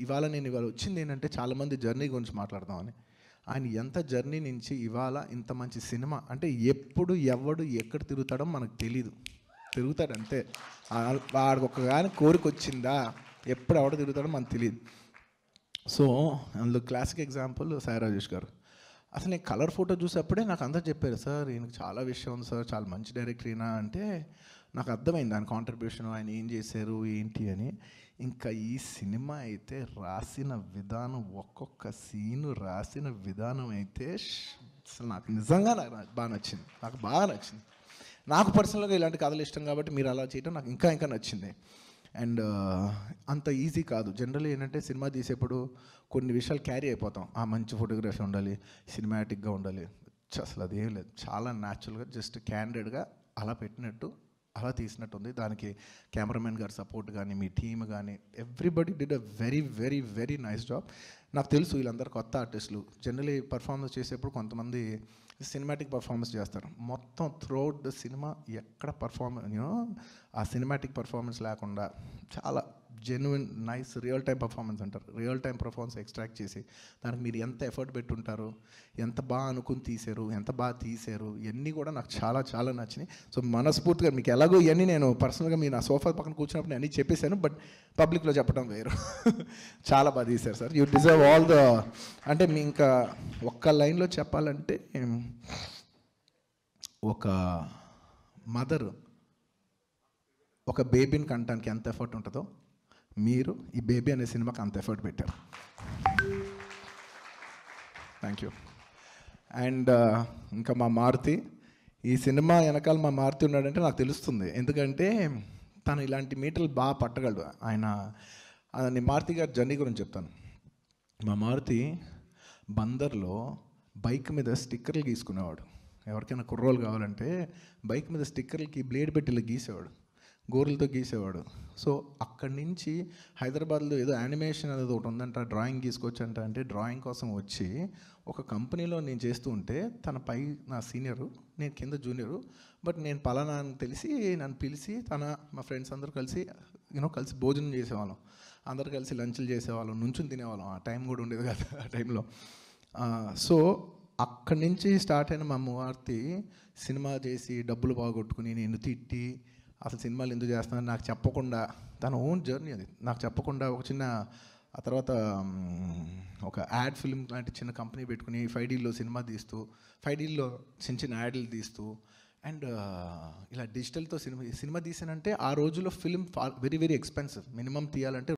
ఇవాళ నేను ఇవాళ వచ్చింది ఏంటంటే చాలామంది జర్నీ గురించి మాట్లాడదామని ఆయన ఎంత జర్నీ నుంచి ఇవాళ ఇంత మంచి సినిమా అంటే ఎప్పుడు ఎవడు ఎక్కడ తిరుగుతాడో మనకు తెలీదు తిరుగుతాడు అంతే ఆ- వాడికి ఒక కానీ కోరిక వచ్చిందా ఎప్పుడు ఎవడ తిరుగుతాడో మనకు తెలియదు సో అందులో క్లాసిక్ ఎగ్జాంపుల్ సాయి రాజేష్ గారు అసలు నేను కలర్ ఫోటో చూసేప్పుడే నాకు అందరు చెప్పారు సార్ ఈయనకు చాలా విషయం ఉంది సార్ చాలా మంచి డైరెక్టర్ ఈయన అంటే నాకు అర్థమైంది ఆయన కాంట్రిబ్యూషన్ ఆయన ఏం చేశారు ఏంటి అని ఇంకా ఈ సినిమా అయితే రాసిన విధానం ఒక్కొక్క సీను రాసిన విధానం అయితే ష్ అసలు నాకు నిజంగా నాకు నాకు బాగా నచ్చింది నాకు బాగా నచ్చింది నాకు పర్సనల్గా ఇలాంటి కథలు ఇష్టం కాబట్టి మీరు అలా చేయడం నాకు ఇంకా ఇంకా నచ్చింది అండ్ అంత ఈజీ కాదు జనరల్ ఏంటంటే సినిమా తీసేప్పుడు కొన్ని విషయాలు క్యారీ అయిపోతాం ఆ మంచి ఫోటోగ్రఫీ ఉండాలి సినిమాటిక్గా ఉండాలి ఛ, అసలు అది ఏం లేదు చాలా న్యాచురల్గా జస్ట్ క్యాండెడ్గా అలా పెట్టినట్టు అలా తీసినట్టు ఉంది దానికి కెమెరామెన్ గారి సపోర్ట్ కానీ మీ టీమ్ కానీ everybody did a very very very nice job నాకు తెలుసు వీళ్ళందరూ కొత్త ఆర్టిస్టులు జనరలీ పర్ఫార్మెన్స్ చేసేప్పుడు కొంతమంది సినిమాటిక్ పర్ఫార్మెన్స్ చేస్తారు మొత్తం త్రూఅవుట్ ద సినిమా ఎక్కడ పర్ఫార్మెన్స్ యూనో ఆ సినిమాటిక్ పర్ఫార్మెన్స్ లేకుండా చాలా genuine nice real time performance అంటారు రియల్ టైం పర్ఫార్మెన్స్ ఎక్స్ట్రాక్ట్ చేసి దానికి మీరు ఎంత ఎఫర్ట్ పెట్టుంటారు ఎంత బాగా అనుకుని తీశారు ఎంత బాగా తీశారు ఇవన్నీ కూడా నాకు చాలా చాలా నచ్చినాయి సో మనస్ఫూర్తిగా మీకు ఎలాగో ఇవన్నీ నేను పర్సనల్గా మీ నా సోఫా పక్కన కూర్చున్నప్పుడు నేను అన్నీ చెప్పేశాను బట్ పబ్లిక్లో చెప్పడం వేరు చాలా బాగా తీశారు sir you deserve all the అంటే మీ ఇంకా ఒక్క లైన్లో చెప్పాలంటే ఒక మదర్ ఒక బేబీని కనటానికి ఎంత ఎఫర్ట్ ఉంటుందో మీరు ఈ బేబీ అనే సినిమాకి అంత ఎఫర్ట్ పెట్టారు థ్యాంక్ యూ అండ్ ఇంకా మా మారుతి ఈ సినిమా వెనకాల మా మారుతి ఉన్నాడంటే నాకు తెలుస్తుంది ఎందుకంటే తను ఇలాంటి మీటలు బాగా పట్టగలడు ఆయన ఆ, నేను మారుతి గారి జర్నీ గురించి చెప్తాను మా మారుతి బందర్లో బైక్ మీద స్టిక్కర్లు గీసుకునేవాడు ఎవరికైనా కుర్రోలు కావాలంటే బైక్ మీద స్టిక్కర్లకి బ్లేడ్ పెట్టి ఇలా గీసేవాడు గోర్లతో గీసేవాడు సో అక్కడి నుంచి హైదరాబాద్లో ఏదో యానిమేషన్ అనేది ఒకటి ఉందంట డ్రాయింగ్ గీసుకోవచ్చంట అంటే డ్రాయింగ్ కోసం వచ్చి ఒక కంపెనీలో నేను చేస్తూ ఉంటే తన పై నా సీనియరు నేను కింద జూనియరు బట్ నేను పలానా అని తెలిసి నన్ను పిలిచి తన మా ఫ్రెండ్స్ అందరూ కలిసి యూనో కలిసి భోజనం చేసేవాళ్ళం అందరు కలిసి లంచ్లు చేసేవాళ్ళం నుంచుని తినేవాళ్ళం ఆ టైం కూడా ఉండేది కదా ఆ టైంలో సో అక్కడి నుంచి స్టార్ట్ అయిన మా మూర్తి సినిమా చేసి డబ్బులు బాగొట్టుకుని నేను తిట్టి అసలు సినిమాలు ఎందుకు చేస్తున్నాను నాకు చెప్పకుండా తన ఓన్ జర్నీ అది నాకు చెప్పకుండా ఒక చిన్న ఆ తర్వాత మ్, ఒక యాడ్ ఫిల్మ్ లాంటి చిన్న కంపెనీ పెట్టుకుని ఫైవ్ డీల్లో సినిమా తీస్తూ ఫైవ్ డీల్లో చిన్న చిన్న యాడ్లు తీస్తూ అండ్ ఇలా డిజిటల్తో సినిమా సినిమా తీసానంటే ఆ రోజుల్లో film very very expensive minimum తీయాలంటే